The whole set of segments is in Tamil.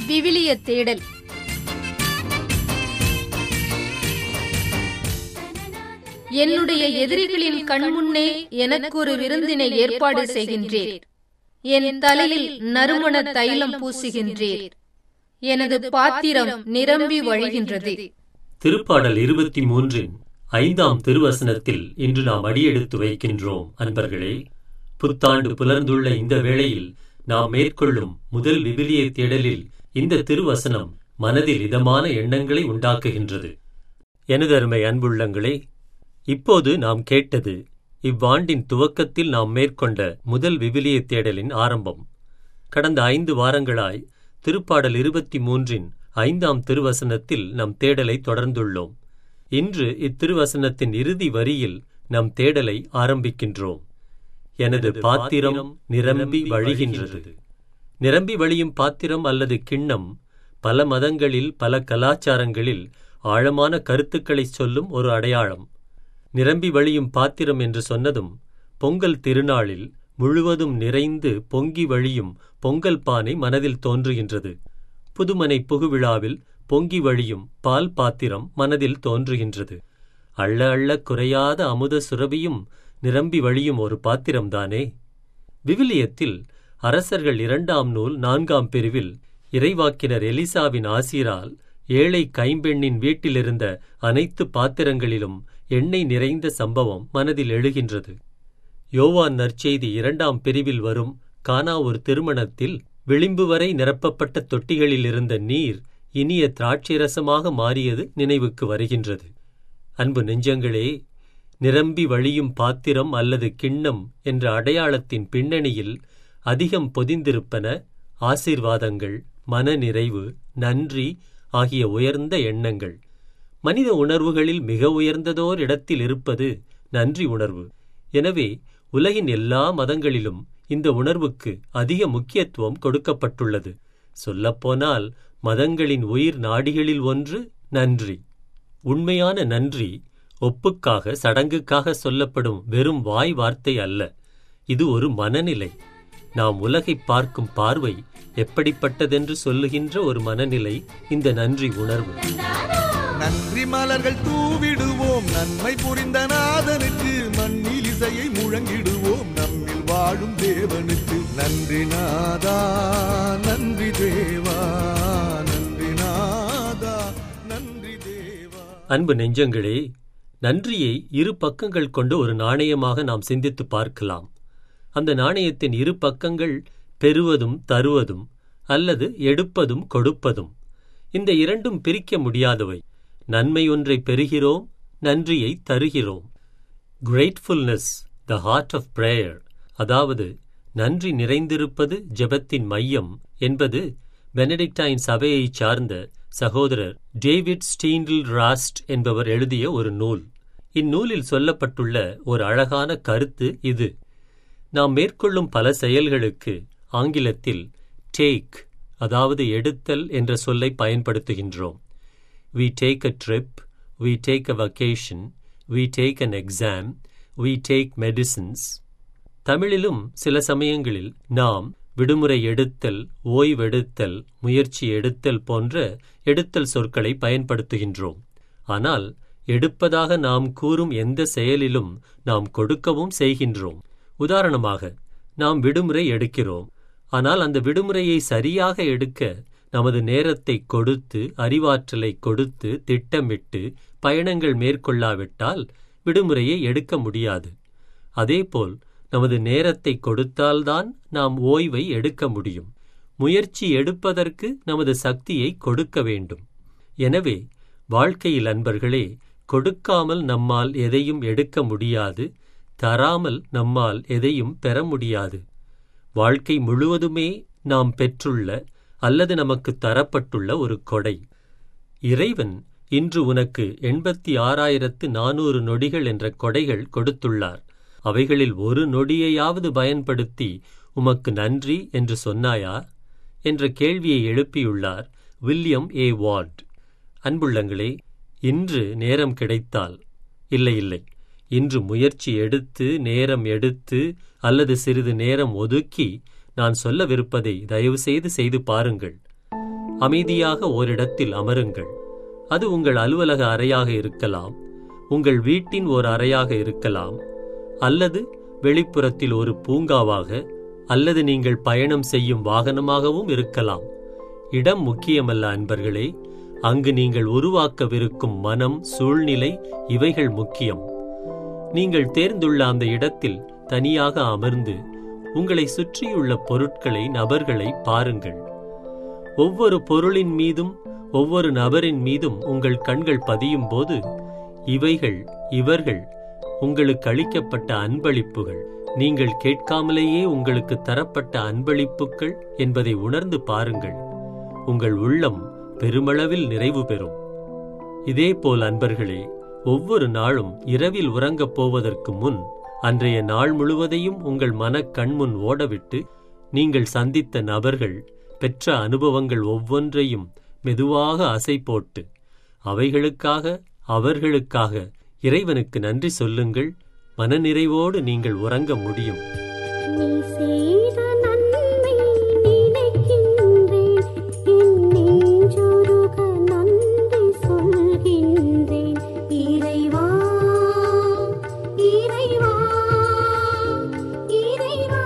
விவிலிய தேடல் என்னுடைய எதிரிகளின் கண்முன்னே எனக்கு ஒரு விருந்தினை ஏற்பாடு செய்கின்றேர் என் தலையில் நறுமண தைலம் பூசுகின்றேர் எனது பாத்திரம் நிரம்பி வழிகின்றது திருப்பாடல் இருபத்தி மூன்றின் ஐந்தாம் திருவசனத்தில் இன்று நாம் அடியெடுத்து வைக்கின்றோம் அன்பர்களே புத்தாண்டு புலர்ந்துள்ள இந்த வேளையில் நாம் மேற்கொள்ளும் முதல் விவிலிய தேடலில் இந்த திருவசனம் மனதில் இதமான எண்ணங்களை உண்டாக்குகின்றது எனதருமை அன்புள்ளங்களே இப்போது நாம் கேட்டது இவ்வாண்டின் துவக்கத்தில் நாம் மேற்கொண்ட முதல் விவிலிய தேடலின் ஆரம்பம் கடந்த ஐந்து வாரங்களாய் திருப்பாடல் இருபத்தி மூன்றின் ஐந்தாம் திருவசனத்தில் நம் தேடலை தொடர்ந்துள்ளோம் இன்று இத்திருவசனத்தின் இறுதி வரியில் நம் தேடலை ஆரம்பிக்கின்றோம் எனது பாத்திரம் நிரம்பி வழிகின்றது நிரம்பி வழியும் பாத்திரம் அல்லது கிண்ணம் பல மதங்களில் பல கலாச்சாரங்களில் ஆழமான கருத்துக்களை சொல்லும் ஒரு அடையாளம் நிரம்பி வழியும் பாத்திரம் என்று சொன்னதும் பொங்கல் திருநாளில் முழுவதும் நிறைந்து பொங்கி வழியும் பொங்கல் பானை மனதில் தோன்றுகின்றது புதுமனை புகுவிழாவில் பொங்கி வழியும் பால் பாத்திரம் மனதில் தோன்றுகின்றது அள்ள அள்ள குறையாத அமுத சுரபியும் நிரம்பி வழியும் ஒரு பாத்திரம்தானே விவிலியத்தில் அரசர்கள் இரண்டாம் நூல் நான்காம் பிரிவில் இறைவாக்கினர் எலிசாவின் ஆசிரால் ஏழை கைம்பெண்ணின் வீட்டிலிருந்த அனைத்து பாத்திரங்களிலும் எண்ணெய் நிறைந்த சம்பவம் மனதில் எழுகின்றது யோவான் நற்செய்தி இரண்டாம் பிரிவில் வரும் கானா ஒரு திருமணத்தில் விளிம்பு வரை நிரப்பப்பட்ட தொட்டிகளில் இருந்த நீர் இனிய திராட்சைரசமாக மாறியது நினைவுக்கு வருகின்றது அன்பு நெஞ்சங்களே நிரம்பி வழியும் பாத்திரம் அல்லது கிண்ணம் என்ற அடையாளத்தின் பின்னணியில் அதிகம் பொதிந்திருப்பன ஆசீர்வாதங்கள் மனநிறைவு நன்றி ஆகிய உயர்ந்த எண்ணங்கள் மனித உணர்வுகளில் மிக உயர்ந்ததோர் இடத்தில் இருப்பது நன்றி உணர்வு எனவே உலகின் எல்லா மதங்களிலும் இந்த உணர்வுக்கு அதிக முக்கியத்துவம் கொடுக்கப்பட்டுள்ளது சொல்லப்போனால் மதங்களின் உயிர் நாடிகளில் ஒன்று நன்றி உண்மையான நன்றி ஒப்புக்காக சடங்குக்காக சொல்லப்படும் வெறும் வாய் வார்த்தை அல்ல இது ஒரு மனநிலை நாம் உலகை பார்க்கும் பார்வை எப்படிப்பட்டதென்று சொல்லுகின்ற ஒரு மனநிலை இந்த நன்றி உணர்வு நன்றி மலர்கள் தூவிடுவோம் நன்மை புரிந்த நாதனுக்கு மண்ணில் இசையை முழங்கிடுவோம் நம்மில் வாழும் தேவனுக்கு நன்றி நாதா நன்றி தேவா நன்றி நாதா நன்றி தேவா அன்பு நெஞ்சங்களே நன்றியை இரு பக்கங்கள் கொண்டு ஒரு நாணயமாக நாம் சிந்தித்து பார்க்கலாம் அந்த நாணயத்தின் இரு பக்கங்கள் பெறுவதும் தருவதும் அல்லது எடுப்பதும் கொடுப்பதும் இந்த இரண்டும் பிரிக்க முடியாதவை நன்மை ஒன்றை பெறுகிறோம் நன்றியை தருகிறோம் gratefulness the heart of prayer அதாவது நன்றி நிறைந்திருப்பது ஜெபத்தின் மையம் என்பது பெனடிக்டைன் சபையைச் சார்ந்த சகோதரர் டேவிட் ஸ்டீண்டில் ராஸ்ட் என்பவர் எழுதிய ஒரு நூல் இந்நூலில் சொல்லப்பட்டுள்ள ஒரு அழகான கருத்து இது நாம் மேற்கொள்ளும் பல செயல்களுக்கு ஆங்கிலத்தில் டேக் அதாவது எடுத்தல் என்ற சொல்லை பயன்படுத்துகின்றோம் we take a trip, we take a vacation, we take an exam, we take medicines. தமிழிலும் சில சமயங்களில் நாம் விடுமுறை எடுத்தல் ஓய்வெடுத்தல் முயற்சி எடுத்தல் போன்ற எடுத்தல் சொற்களை பயன்படுத்துகின்றோம் ஆனால் எடுப்பதாக நாம் கூறும் எந்த செயலிலும் நாம் கொடுக்கவும் செய்கின்றோம் உதாரணமாக நாம் விடுமுறை எடுக்கிறோம் ஆனால் அந்த விடுமுறையை சரியாக எடுக்க நமது நேரத்தை கொடுத்து அறிவாற்றலை கொடுத்து திட்டமிட்டு பயணங்கள் மேற்கொள்ளாவிட்டால் விடுமுறையை எடுக்க முடியாது அதேபோல் நமது நேரத்தை கொடுத்தால்தான் நாம் ஓய்வை எடுக்க முடியும் முயற்சி எடுப்பதற்கு நமது சக்தியை கொடுக்க வேண்டும் எனவே வாழ்க்கையில் அன்பர்களே கொடுக்காமல் நம்மால் எதையும் எடுக்க முடியாது தராமல் நம்மால் எதையும் பெற முடியாது வாழ்க்கை முழுவதுமே நாம் பெற்றுள்ள அல்லது நமக்கு தரப்பட்டுள்ள ஒரு கொடை இறைவன் இன்று உனக்கு எண்பத்தி ஆறாயிரத்து நானூறு நொடிகள் என்ற கொடைகள் கொடுத்துள்ளார் அவைகளில் ஒரு நொடியையாவது பயன்படுத்தி உமக்கு நன்றி என்று சொன்னாயா என்ற கேள்வியை எழுப்பியுள்ளார் வில்லியம் ஏ வார்ட் அன்புள்ளங்களே இன்று நேரம் கிடைத்தால் இல்லை இல்லை இன்று முயற்சி எடுத்து நேரம் எடுத்து அல்லது சிறிது நேரம் ஒதுக்கி நான் சொல்லவிருப்பதை தயவுசெய்து செய்து பாருங்கள் அமைதியாக ஓரிடத்தில் அமருங்கள் அது உங்கள் அலுவலக அறையாக இருக்கலாம் உங்கள் வீட்டின் ஒரு அறையாக இருக்கலாம் அல்லது வெளிப்புறத்தில் ஒரு பூங்காவாக அல்லது நீங்கள் பயணம் செய்யும் வாகனமாகவும் இருக்கலாம் இடம் முக்கியமல்ல அன்பர்களே அங்கு நீங்கள் உருவாக்கவிருக்கும் மனம் சூழ்நிலை இவைகள் முக்கியம் நீங்கள் தேர்ந்துள்ள அந்த இடத்தில் தனியாக அமர்ந்து உங்களை சுற்றியுள்ள பொருட்களை நபர்களை பாருங்கள் ஒவ்வொரு பொருளின் மீதும் ஒவ்வொரு நபரின் மீதும் உங்கள் கண்கள் பதியும் போது இவைகள் இவர்கள் உங்களுக்கு அளிக்கப்பட்ட அன்பளிப்புகள் நீங்கள் கேட்காமலேயே உங்களுக்கு தரப்பட்ட அன்பளிப்புகள் என்பதை உணர்ந்து பாருங்கள் உங்கள் உள்ளம் பெருமளவில் நிறைவு பெறும் இதேபோல் அன்பர்களே ஒவ்வொரு நாளும் இரவில் உறங்கப் போவதற்கு முன் அன்றைய நாள் முழுவதையும் உங்கள் மனக் கண்முன் ஓடவிட்டு நீங்கள் சந்தித்த நபர்கள் பெற்ற அனுபவங்கள் ஒவ்வொன்றையும் மெதுவாக அசை போட்டு அவைகளுக்காக அவர்களுக்காக இறைவனுக்கு நன்றி சொல்லுங்கள் மனநிறைவோடு நீங்கள் உறங்க முடியும் நீ செய்த நன்மை நினைக்கின்றேன் என் நெஞ்சொருக நன்றி சொல்கின்றேன் இறைவா இறைவா இறைவா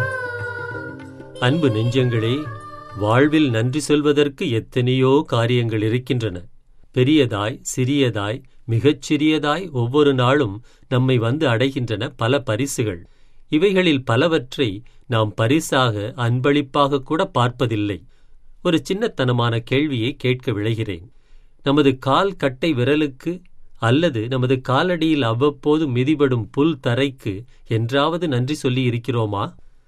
அன்பு நெஞ்சங்களே வாழ்வில் நன்றி சொல்வதற்கு எத்தனையோ காரியங்கள் இருக்கின்றன பெரியதாய் சிறியதாய் மிகச் சிறியதாய் ஒவ்வொரு நாளும் நம்மை வந்து அடைகின்றன பல பரிசுகள் இவைகளில் பலவற்றை நாம் பரிசாக அன்பளிப்பாக கூட பார்ப்பதில்லை ஒரு சின்னத்தனமான கேள்வியை கேட்க விழைகிறேன் நமது கால் கட்டை விரலுக்கு அல்லது நமது காலடியில் அவ்வப்போது மிதிபடும் புல் தரைக்கு என்றாவது நன்றி சொல்லி இருக்கிறோமா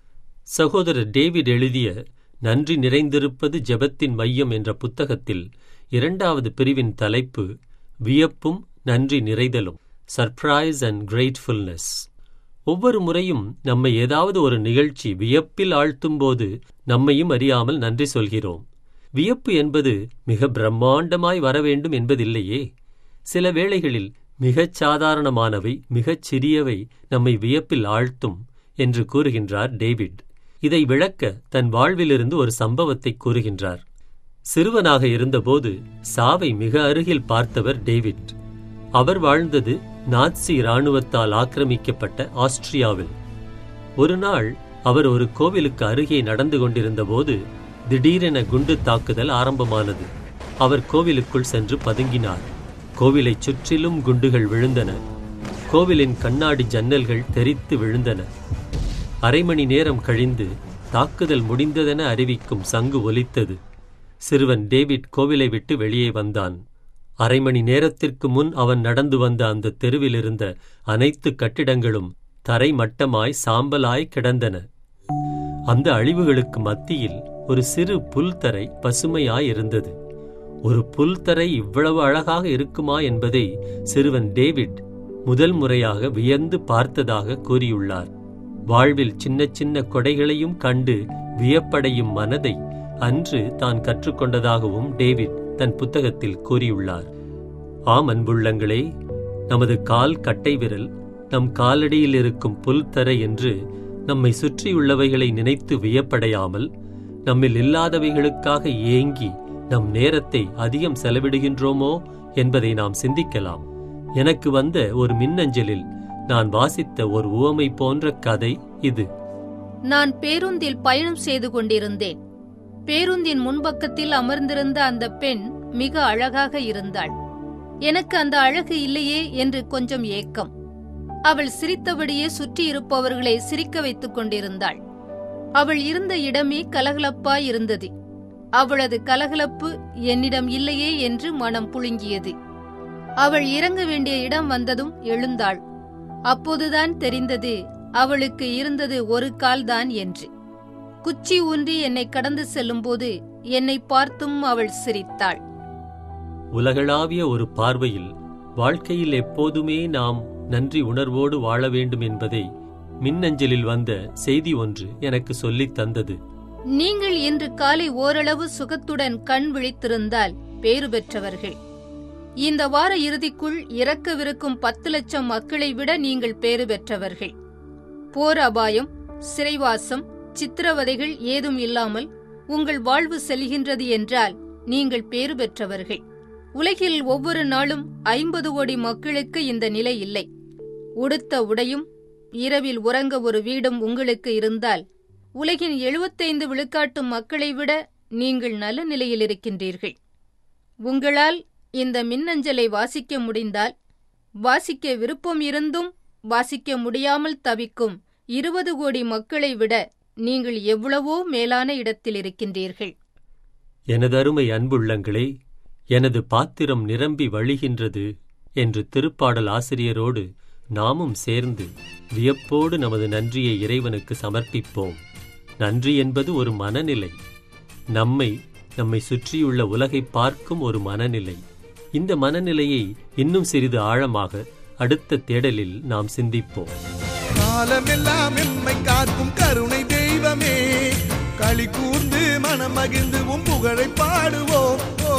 சகோதரர் டேவிட் எழுதிய நன்றி நிறைந்திருப்பது ஜெபத்தின் மையம் என்ற புத்தகத்தில் இரண்டாவது பிரிவின் தலைப்பு வியப்பும் நன்றி நிறைதலும் சர்ப்ரைஸ் அண்ட் கிரேட்ஃபுல்னஸ் ஒவ்வொரு முறையும் நம்மை ஏதாவது ஒரு நிகழ்ச்சி வியப்பில் ஆழ்த்தும்போது நம்மையும் அறியாமல் நன்றி சொல்கிறோம் வியப்பு என்பது மிக பிரம்மாண்டமாய் வர வேண்டும் என்பதில்லையே சில வேளைகளில் மிகச் சாதாரணமானவை மிகச் சிறியவை நம்மை வியப்பில் ஆழ்த்தும் என்று கூறுகின்றார் டேவிட் இதை விளக்க தன் வாழ்விலிருந்து ஒரு சம்பவத்தை கூறுகின்றார் சிறுவனாக இருந்தபோது சாவை மிக அருகில் பார்த்தவர் டேவிட் அவர் வாழ்ந்தது நாட்சி இராணுவத்தால் ஆக்கிரமிக்கப்பட்ட ஆஸ்திரியாவில் ஒரு நாள் அவர் ஒரு கோவிலுக்கு அருகே நடந்து கொண்டிருந்தபோது திடீரென குண்டு தாக்குதல் ஆரம்பமானது அவர் கோவிலுக்குள் சென்று பதுங்கினார் கோவிலைச் சுற்றிலும் குண்டுகள் விழுந்தன கோவிலின் கண்ணாடி ஜன்னல்கள் தெறித்து விழுந்தன அரை மணி நேரம் கழிந்து தாக்குதல் முடிந்ததென அறிவிக்கும் சங்கு ஒலித்தது சிறுவன் டேவிட் கோவிலை விட்டு வெளியே வந்தான் அரை மணி நேரத்திற்கு முன் அவன் நடந்து வந்த அந்த தெருவில் இருந்த அனைத்து கட்டிடங்களும் தரை மட்டமாய் சாம்பலாய் கிடந்தன அந்த அழிவுகளுக்கு மத்தியில் ஒரு சிறு புல்தரை பசுமையாய் இருந்தது ஒரு புல்தரை இவ்வளவு அழகாக இருக்குமா என்பதை சிறுவன் டேவிட் முதல் முறையாக வியந்து பார்த்ததாக கூறியுள்ளார் வாழ்வில் சின்ன சின்ன கொடைகளையும் கண்டு வியப்படையும் மனதை அன்று தான் கற்றுக்கொண்டதாகவும் டேவிட் தன் புத்தகத்தில் கூறியுள்ளார் ஆம் அன்புள்ளங்களே நமது கால் கட்டை விரல் நம் காலடியில் இருக்கும் புல்தரை என்று நம்மை சுற்றியுள்ளவைகளை நினைத்து வியப்படையாமல் நம்மில் இல்லாதவைகளுக்காக ஏங்கி நம் நேரத்தை அதிகம் செலவிடுகின்றோமோ என்பதை நாம் சிந்திக்கலாம் எனக்கு வந்த ஒரு மின்னஞ்சலில் நான் வாசித்த ஒரு உவமை போன்ற கதை இது நான் பேருந்தில் பயணம் செய்து கொண்டிருந்தேன் பேருந்தின் முன்பக்கத்தில் அமர்ந்திருந்த அந்த பெண் மிக அழகாக இருந்தாள் எனக்கு அந்த அழகு இல்லையே என்று கொஞ்சம் ஏக்கம் அவள் சிரித்தபடியே சுற்றி இருப்பவர்களை சிரிக்க வைத்துக் கொண்டிருந்தாள் அவள் இருந்த இடமே கலகலப்பாய் இருந்தது அவளது கலகலப்பு என்னிடம் இல்லையே என்று மனம் புழுங்கியது அவள் இறங்க வேண்டிய இடம் வந்ததும் எழுந்தாள் அப்போதுதான் தெரிந்தது அவளுக்கு இருந்தது ஒரு கால்தான் என்று குச்சி ஊன்றி என்னை கடந்து செல்லும்போது என்னை பார்த்தும் அவள் சிரித்தாள் உலகளாவிய ஒரு பார்வையில் வாழ்க்கையில் எப்போதுமே நாம் நன்றி உணர்வோடு வாழ வேண்டும் என்பதை மின்னஞ்சலில் வந்த செய்தி ஒன்று எனக்கு சொல்லித் தந்தது நீங்கள் இன்று காலை ஓரளவு சுகத்துடன் கண் விழித்திருந்தால் பேறு பெற்றவர்கள் இந்த வார இறுதிக்குள் இறக்கவிருக்கும் பத்து லட்சம் மக்களை விட நீங்கள் பேறு பெற்றவர்கள் போர் அபாயம் சிறைவாசம் சித்திரவதைகள் ஏதும் இல்லாமல் உங்கள் வாழ்வு செல்கின்றது என்றால் நீங்கள் பேறு பெற்றவர்கள் உலகில் ஒவ்வொரு நாளும் ஐம்பது கோடி மக்களுக்கு இந்த நிலை இல்லை உடுத்த உடையும் இரவில் உறங்க ஒரு வீடும் உங்களுக்கு இருந்தால் உலகின் எழுபத்தைந்து விழுக்காட்டு மக்களை விட நீங்கள் நல்ல நிலையில் இருக்கின்றீர்கள் உங்களால் இந்த மின்னஞ்சலை வாசிக்க முடிந்தால் வாசிக்க விருப்பம் இருந்தும் வாசிக்க முடியாமல் தவிக்கும் இருபது கோடி மக்களை விட நீங்கள் எவ்வளவோ மேலான இடத்தில் இருக்கின்றீர்கள் எனதருமை அன்புள்ளங்களே எனது பாத்திரம் நிரம்பி வழிகின்றது என்று திருப்பாடல் ஆசிரியரோடு நாமும் சேர்ந்து வியப்போடு நமது நன்றியை இறைவனுக்கு சமர்ப்பிப்போம் நன்றி என்பது ஒரு மனநிலை நம்மை நம்மை சுற்றியுள்ள உலகை பார்க்கும் ஒரு மனநிலை இந்த மனநிலையை இன்னும் சிறிது ஆழமாக அடுத்த தேடலில் நாம் சிந்திப்போம் காலமெல்லாம் எம்மை காக்கும் கருணை தெய்வமே களி கூர்ந்து மனம் மகிழ்ந்து உம் புகழை பாடுவோம் ஓ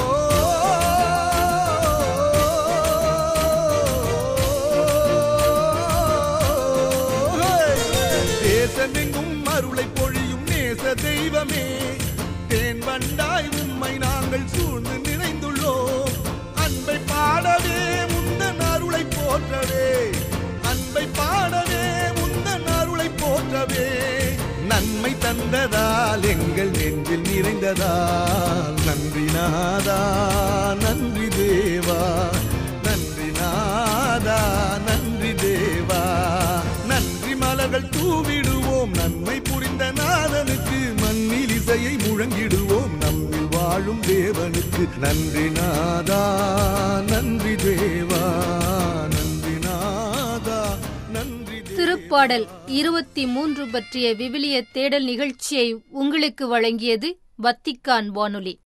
தேசமெங்கும் அருளை பொழியும் நேச தெய்வமே தேன் வண்டாய் உம்மை நாங்கள் சூழ்ந்து நிறைந்துள்ளோம் அன்பை பாடவே முந்தன் அருளை போற்றவே அன்பை பாடவே முந்தன் அருளை போற்றவே நன்மை தந்ததால் எங்கள் நெஞ்சில் நிறைந்ததால் நன்றி நாதா நன்றி தேவா நன்றி நாதா நன்றி தேவா நன்றி மலர்கள் தூவிடுவோம் நன்மை புரிந்த நாதனுக்கு மண்ணில் இசையை முழங்கிடுவோம் நம்மில் வாழும் தேவனுக்கு நன்றி நாதா நன்றி தேவா நன்றி நாதா நன்றி தேவா. திருப்பாடல் இருபத்தி மூன்று பற்றிய விவிலிய தேடல் நிகழ்ச்சியை உங்களுக்கு வழங்கியது வத்திக்கான் வானொலி